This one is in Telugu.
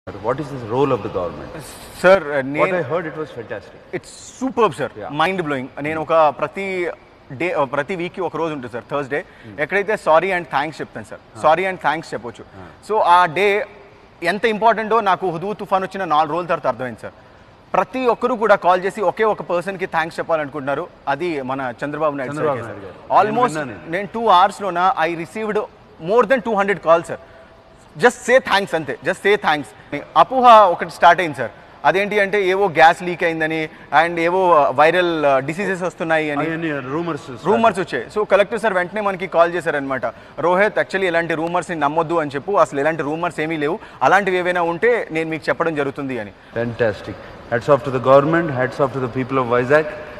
What is the role of the government? Sir What నేను I heard, it was fantastic. It's super sir Yeah. Mind blowing నేను ఒక ప్రతి డే ప్రతి వీక్కి ఒక రోజు ఉంటుంది సార్ థర్స్డే ఎక్కడైతే సారీ అండ్ థ్యాంక్స్ చెప్తాను సార్ సారీ అండ్ థ్యాంక్స్ చెప్పొచ్చు సో ఆ డే ఎంత ఇంపార్టెంటో నాకు హుదూ తుఫాన్ వచ్చిన నాలుగు రోజుల తర్వాత అర్థమైంది సార్ ప్రతి ఒక్కరు కూడా కాల్ చేసి ఒకే ఒక పర్సన్కి థ్యాంక్స్ చెప్పాలనుకుంటున్నారు అది మన చంద్రబాబు నాయుడు చంద్రబాబు సార్ నాయుడు గారు. ఆల్మోస్ట్ నేను విన్నాను. నేను టూ అవర్స్లోన I received more than two hundred call sir just say thanks అంతే జస్ట్ సే థ్యాంక్స్ అపోహ ఒకటి స్టార్ట్ అయింది సార్ అదేంటి అంటే ఏవో గ్యాస్ లీక్ అయిందని అండ్ ఏవో వైరల్ డిసీజెస్ వస్తున్నాయి అని అవన్నీ రూమర్స్ రూమర్స్ వచ్చాయి సో కలెక్టర్ సార్ వెంటనే మనకి కాల్ చేశారనమాట రోహిత్ యాక్చువల్లీ ఇలాంటి రూమర్స్ని నమ్మొద్దు అని చెప్పు అసలు ఎలాంటి రూమర్స్ ఏమీ లేవు అలాంటివి ఏవైనా ఉంటే నేను మీకు చెప్పడం జరుగుతుంది అని Fantastic. Hats off to the government, hats off to the people of Vizag.